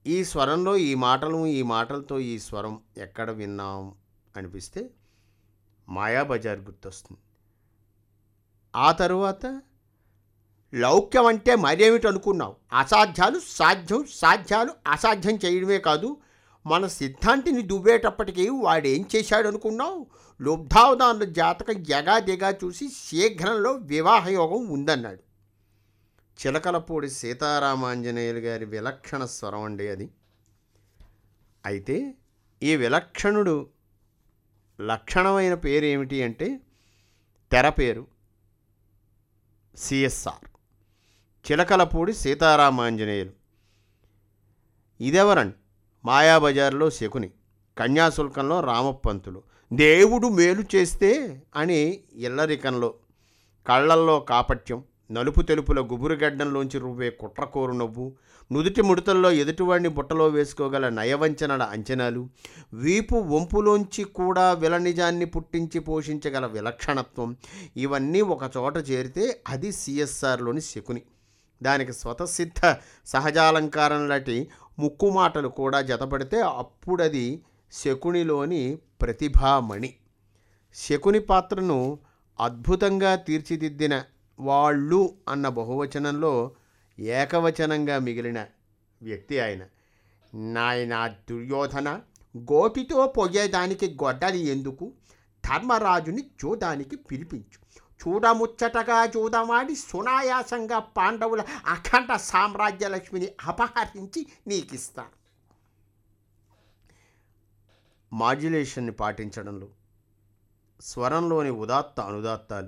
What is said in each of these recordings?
ఈ స్వరంలో ఈ మాటలు ఈ మాటలతో ఈ స్వరం ఎక్కడ విన్నాం అనిపిస్తే మాయాబజార్ గుర్తొస్తుంది ఆ తరువాత లౌక్యం అంటే మరేమిటి అనుకున్నావు అసాధ్యాలు సాధ్యం సాధ్యాలు అసాధ్యం చేయడమే కాదు మన సిద్ధాంతిని దువ్వేటప్పటికీ వాడేం చేశాడు అనుకున్నావు లుబ్ధావదానుల జాతకం ఎగాదిగా చూసి శీఘ్రంలో వివాహయోగం ఉందన్నాడు చిలకలపూడి సీతారామాంజనేయులు గారి విలక్షణ స్వరం అండి అది అయితే ఈ విలక్షణుడు లక్షణమైన పేరు ఏమిటి అంటే తెర పేరు సిఎస్ఆర్ చిలకలపూడి సీతారామాంజనేయులు ఇదెవరండి మాయాబజార్లో శకుని కన్యాశుల్కంలో రామపంతులు దేవుడు మేలు చేస్తే అని ఇల్లరికంలో కళ్ళల్లో కాపట్యం నలుపు తెలుపుల గుబురుగడ్డంలోంచి రువ్వే కుట్రకోరు నవ్వు నుదుటి ముడతల్లో ఎదుటివాడిని బుట్టలో వేసుకోగల నయవంచనల అంచనాలు వీపు వంపులోంచి కూడా విలనిజాన్ని పుట్టించి పోషించగల విలక్షణత్వం ఇవన్నీ ఒక చోట చేరితే అది సిఎస్ఆర్లోని శకుని దానికి స్వతసిద్ధ సహజాలంకారం లాంటి ముక్కు మాటలు కూడా జతపడితే అప్పుడది శకునిలోని ప్రతిభామణి శకుని పాత్రను అద్భుతంగా తీర్చిదిద్దిన వాళ్ళు అన్న బహువచనంలో ఏకవచనంగా మిగిలిన వ్యక్తి ఆయన నాయన దుర్యోధన గోపితో పోయేదానికి గొడ్డలి ఎందుకు ధర్మరాజుని చూదానికి పిలిపించు చూడముచ్చటగా చూడమాడి సునాయాసంగా పాండవుల అఖండ సామ్రాజ్యలక్ష్మిని అపహరించి నీకిస్తాను మాడ్యులేషన్ని పాటించడంలో స్వరంలోని ఉదాత్త అనుదాత్తాలు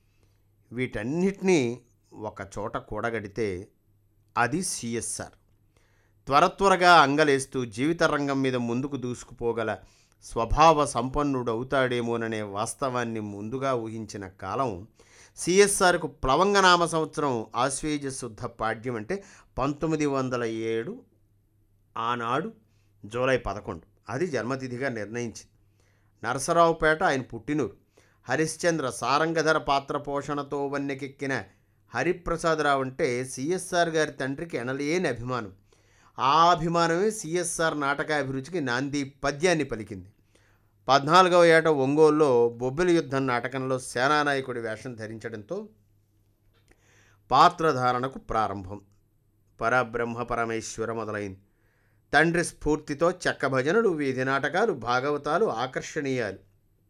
వీటన్నిటినీ ఒక చోట కూడగడితే అది సిఎస్ఆర్ త్వర త్వరగా అంగలేస్తూ జీవిత రంగం మీద ముందుకు దూసుకుపోగల స్వభావ సంపన్నుడవుతాడేమోననే వాస్తవాన్ని ముందుగా ఊహించిన కాలం సిఎస్ఆర్కు ప్లవంగనామ సంవత్సరం ఆశ్వేజ శుద్ధ పాడ్యం అంటే పంతొమ్మిది వందల ఏడు ఆనాడు జూలై పదకొండు అది జన్మతిథిగా నిర్ణయించింది నరసరావుపేట ఆయన పుట్టినూరు హరిశ్చంద్ర సారంగధర పాత్ర పోషణతో వన్నెకెక్కిన హరిప్రసాదరావు అంటే సిఎస్ఆర్ గారి తండ్రికి ఎనలేని అభిమానం ఆ అభిమానమే సిఎస్ఆర్ నాటకాభిరుచికి నాంది పద్యాన్ని పలికింది పద్నాలుగవ ఏట ఒంగోలులో బొబ్బిలి యుద్ధం నాటకంలో సేనానాయకుడి వేషం ధరించడంతో పాత్రధారణకు ప్రారంభం పరబ్రహ్మ పరమేశ్వర మొదలైంది తండ్రి స్ఫూర్తితో చెక్క భజనలు వీధి నాటకాలు భాగవతాలు ఆకర్షణీయాలు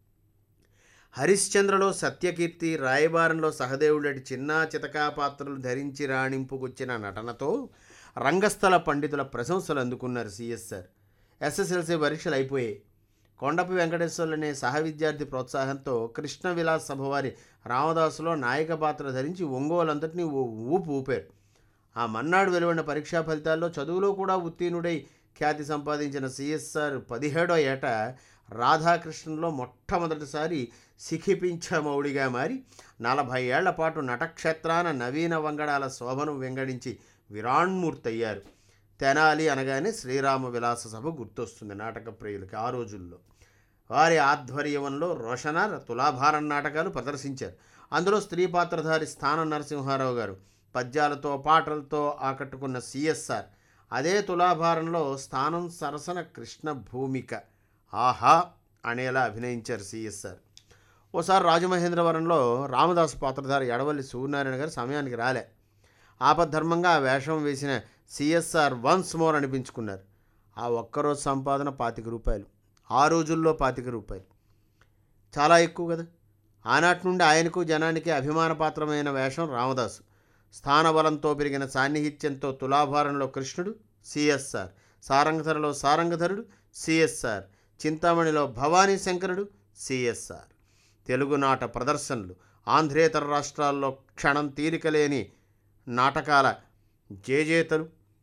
హరిశ్చంద్రలో సత్యకీర్తి రాయబారంలో సహదేవుడటి చిన్నా చితకా పాత్రలు ధరించి రాణింపుకొచ్చిన నటనతో రంగస్థల పండితుల ప్రశంసలు అందుకున్నారు సిఎస్ఆర్ ఎస్ఎస్ఎల్సి పరీక్షలు అయిపోయాయి కొండపి వెంకటేశ్వర్లు అనే సహ విద్యార్థి ప్రోత్సాహంతో కృష్ణ విలాస్ సభవారి రామదాసులో నాయక పాత్ర ధరించి ఒంగోలంతటినీ ఓ ఊపు ఊపారు ఆ మన్నాడు వెలువడిన పరీక్షా ఫలితాల్లో చదువులో కూడా ఉత్తీర్ణుడై ఖ్యాతి సంపాదించిన సిఎస్ఆర్ పదిహేడో ఏట రాధాకృష్ణంలో మొట్టమొదటిసారి సిఖిపించమౌడిగా మారి నలభై ఏళ్ల పాటు నటక్షేత్రాన నవీన వంగడాల శోభను వెంగడించి విరాణ్మూర్తి అయ్యారు తెనాలి అనగానే శ్రీరామ విలాస సభ గుర్తొస్తుంది నాటక ప్రియులకి ఆ రోజుల్లో వారి ఆధ్వర్యంలో రోషన తులాభారం నాటకాలు ప్రదర్శించారు అందులో స్త్రీ పాత్రధారి స్థానం నరసింహారావు గారు పద్యాలతో పాటలతో ఆకట్టుకున్న సిఎస్ఆర్ అదే తులాభారంలో స్థానం సరసన కృష్ణ భూమిక ఆహా అనేలా అభినయించారు సిఎస్ఆర్ ఓసారి రాజమహేంద్రవరంలో రామదాసు పాత్రధారి ఎడవల్లి సూర్యనారాయణ గారు సమయానికి రాలే ఆపద్ధర్మంగా ఆ వేషం వేసిన సిఎస్ఆర్ వన్స్ మోర్ అనిపించుకున్నారు ఆ ఒక్కరోజు సంపాదన పాతిక రూపాయలు ఆ రోజుల్లో పాతిక రూపాయలు చాలా ఎక్కువ కదా ఆనాటి నుండి ఆయనకు జనానికి అభిమానపాత్రమైన వేషం రామదాసు స్థానబలంతో పెరిగిన సాన్నిహిత్యంతో తులాభారంలో కృష్ణుడు సిఎస్ఆర్ సారంగధరలో సారంగధరుడు సిఎస్ఆర్ చింతామణిలో భవానీ శంకరుడు సిఎస్ఆర్ తెలుగునాట ప్రదర్శనలు ఆంధ్రేతర రాష్ట్రాల్లో క్షణం తీరికలేని నాటకాల జేజేతలు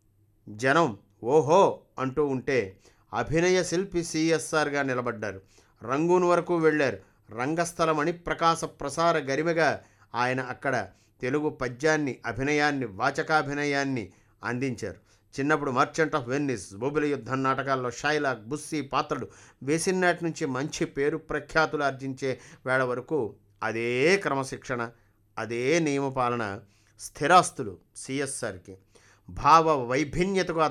జనం ఓహో అంటూ ఉంటే అభినయ శిల్పి సిఎస్ఆర్గా నిలబడ్డారు రంగూన్ వరకు వెళ్ళారు రంగస్థల మణిప్రకాశ ప్రసార గరిమగా ఆయన అక్కడ తెలుగు పద్యాన్ని అభినయాన్ని వాచకాభినయాన్ని అందించారు చిన్నప్పుడు మర్చెంట్ ఆఫ్ వెన్నిస్ బొబిలి యుద్ధం నాటకాల్లో షైలాక్ బుస్సీ పాత్రలు వేసినాటి నుంచి మంచి పేరు ప్రఖ్యాతులు ఆర్జించే వేళ వరకు అదే క్రమశిక్షణ అదే నియమపాలన స్థిరాస్తులు సిఎస్ఆర్కి భావ వైభిన్యతకు